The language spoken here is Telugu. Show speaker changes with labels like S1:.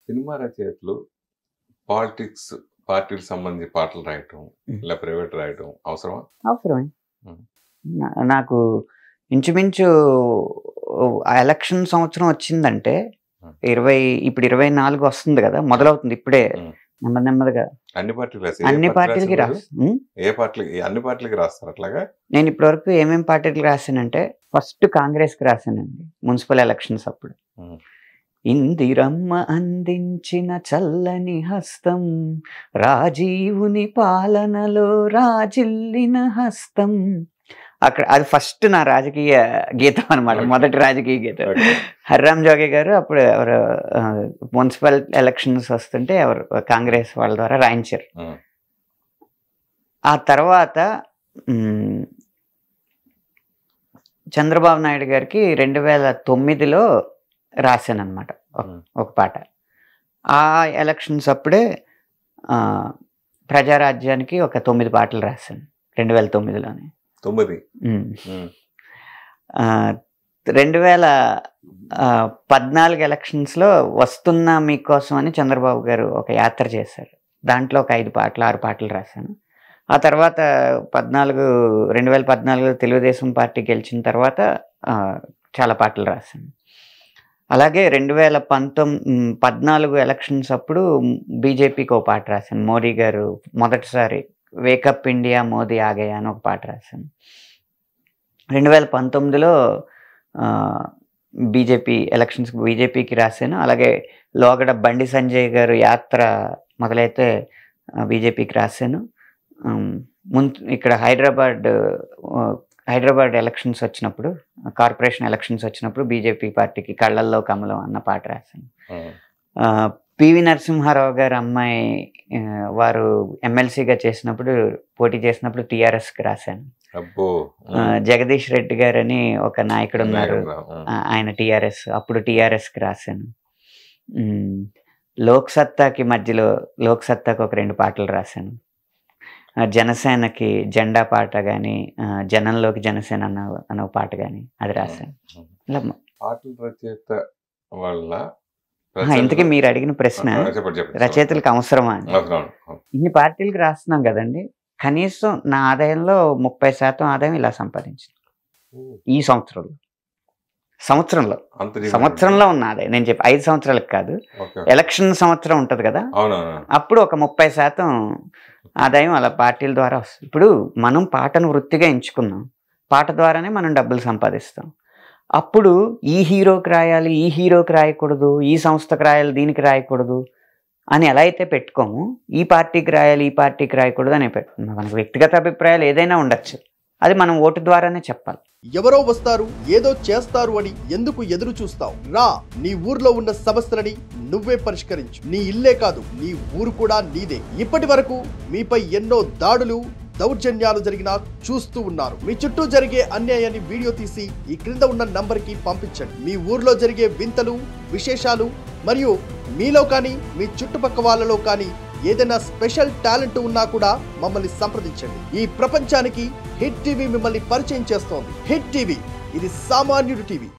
S1: సినిమా రచయితలు పాలిటిక్స్ పార్టీకి సంబంధించి పాటలు రాయటం
S2: మ్మ్.
S1: ఇలా ప్రైవేట్ రాయటం అవసరమా
S2: అవసరమే
S1: ఉం.
S2: నా- నాకు ఇంచుమించు ఆ ఎలక్షన్ సంవత్సరం వచ్చిందంటే
S1: ఉం.
S2: ఇరవై ఇప్పుడు ఇరవై నాలుగు వస్తుంది కదా మొదలవుతుంది ఇప్పుడే
S1: ఉం.
S2: నెమ్మది నెమ్మదిగా
S1: అన్ని పార్టీలు రాస్తారు ఏ
S2: అన్ని
S1: పార్టీ
S2: పార్టీలకి
S1: రాశారు?
S2: రాసు ఉం?
S1: ఏ పార్టీలకి అన్ని పార్టీలకి రాస్తారు అట్లాగా
S2: నేను ఇప్పటివరకు ఏమేం పార్టీలకు రాశానంటే ఫస్ట్ కాంగ్రెస్కి రాశానండి మున్సిపల్ ఎలక్షన్స్ అప్పుడు
S1: ఉం.
S2: ఇందిరమ్మ అందించిన చల్లని హస్తం రాజీవుని పాలనలో రాజిల్లిన హస్తం అక్కడ అది ఫస్ట్ నా రాజకీయ గీతం అనమాట
S1: Okay.
S2: మొదటి రాజకీయ గీతం
S1: Okay.
S2: హర్రామ్ జోగి గారు అప్పుడు ఎవరు ఆ, మున్సిపల్ ఎలక్షన్స్ వస్తుంటే ఎవరు కాంగ్రెస్ వాళ్ళ ద్వారా రాయించారు
S1: ఉం.
S2: ఆ తర్వాత మ్, చంద్రబాబు నాయుడు గారికి రెండు వేల తొమ్మిదిలో రాశాను అనమాట
S1: ఉం.
S2: ఒక పాట ఆ ఎలక్షన్స్ అప్పుడే ఆ, ప్రజారాజ్యానికి ఒక తొమ్మిది పాటలు రాశాను రెండు వేల తొమ్మిదిలోనే
S1: తొమ్మిది
S2: మ్.
S1: ఉం.
S2: ఆ, రెండు వేల ఆ, పద్నాలుగు ఎలక్షన్స్లో వస్తున్నా మీకోసం అని చంద్రబాబు గారు ఒక యాత్ర చేశారు దాంట్లో ఒక ఐదు పాటలు ఆరు పాటలు రాశాను ఆ తర్వాత పద్నాలుగు రెండు వేల పద్నాలుగులో తెలుగుదేశం పార్టీ గెలిచిన తర్వాత ఆ, చాలా పాటలు రాశాను అలాగే రెండు వేల పంతొమ్మిది పద్నాలుగు ఎలక్షన్స్ అప్పుడు బీజేపీకి ఒక పాట రాశాను మోడీ గారు మొదటిసారి వేకప్ ఇండియా మోదీ ఆగయా అని ఒక పాట రాశాను రెండు వేల పంతొమ్మిదిలో బీజేపీ ఎలక్షన్స్ బీజేపీకి రాశాను అలాగే లోగడ బండి సంజయ్ గారు యాత్ర మొదలైతే బీజేపీకి రాశాను ఉమ్, మున్ ఇక్కడ హైదరాబాద్ ఆ, హైదరాబాద్ ఎలక్షన్స్ వచ్చినప్పుడు కార్పొరేషన్ ఎలక్షన్స్ వచ్చినప్పుడు బీజేపీ పార్టీకి కళ్ళల్లో కమలం అన్న పాట రాశాను
S1: ఉం.
S2: ఆ, పివి నరసింహారావు గారు అమ్మాయి ఆ, వారు ఎమ్మెల్సీగా చేసినప్పుడు పోటీ చేసినప్పుడు టీఆర్ఎస్కి రాశాను
S1: అబ్బో
S2: ఆ, జగదీష్ రెడ్డి గారు అని ఒక నాయకుడు ఉన్నారు
S1: ఉం.
S2: ఆ, ఆయన టీఆర్ఎస్ అప్పుడు టీఆర్ఎస్కి రాశాను ఉమ్, లోక్ సత్తాకి మధ్యలో లోక్ సత్తాకి ఒక రెండు పాటలు రాశాను ఆ, జనసేనకి జెండా పాట కానీ జనంలోకి జనసేన అన్న అన్న ఒక పాట కానీ అది రాశాను
S1: ఉం.
S2: ఇలా
S1: పాటల రచయిత వల్ల
S2: ఆ, ఇంతకీ మీరు అడిగిన ప్రశ్న
S1: ఆ, చెప్పండి చెప్పండి
S2: రచయితలకు అవసరమా అని
S1: అవసరం అవును.
S2: ఇన్ని పార్టీలకు రాస్తున్నాం కదండి కనీసం నా ఆదాయంలో ముప్పై శాతం ఆదాయం ఇలా సంపాదించింది ఈ సంవత్సరంలో సంవత్సరంలో
S1: అంత డిమాండ్
S2: సంవత్సరంలో ఉన్న ఆదాయం నేను చెప్పి ఐదు సంవత్సరాలకు కాదు
S1: ఓకే
S2: ఎలక్షన్ సంవత్సరం ఉంటది కదా
S1: అవునవును
S2: అప్పుడు ఒక ముప్పై శాతం ఆదాయం అలా పార్టీల ద్వారా వస్తుంది ఇప్పుడు మనం పాటను వృత్తిగా ఎంచుకున్నాం పాట ద్వారానే మనం డబ్బులు సంపాదిస్తాం అప్పుడు ఈ హీరోకి రాయాలి ఈ హీరోకి రాయకూడదు ఈ సంస్థకి రాయాలి దీనికి రాయకూడదు అని ఎలా అయితే పెట్టుకోము ఈ పార్టీకి రాయాలి ఈ పార్టీకి రాయకూడదు అని పెట్టుకున్నాం మనకు వ్యక్తిగత అభిప్రాయాలు ఏదైనా ఉండొచ్చు అది మనం ఓటు ద్వారానే చెప్పాలి
S3: ఎవరో వస్తారు ఏదో చేస్తారు అని ఎందుకు ఎదురు చూస్తావు రా నీ ఊర్లో ఉన్న సమస్యలని నువ్వే పరిష్కరించు నీ ఇల్లే కాదు నీ ఊరు కూడా నీదే ఇప్పటి వరకు మీపై ఎన్నో దాడులు దౌర్జన్యాలు జరిగినా చూస్తూ ఉన్నారు మీ చుట్టూ జరిగే అన్యాయాన్ని వీడియో తీసి ఈ క్రింద ఉన్న నంబర్కి పంపించండి మీ ఊర్లో జరిగే వింతలు విశేషాలు మరియు మీలో కానీ మీ చుట్టుపక్క వాళ్ళలో కానీ ఏదైనా స్పెషల్ టాలెంట్ ఉన్నా కూడా మమ్మల్ని సంప్రదించండి ఈ ప్రపంచానికి హిట్ టీవీ మిమ్మల్ని పరిచయం చేస్తోంది హిట్ టీవీ ఇది సామాన్యుడి టీవీ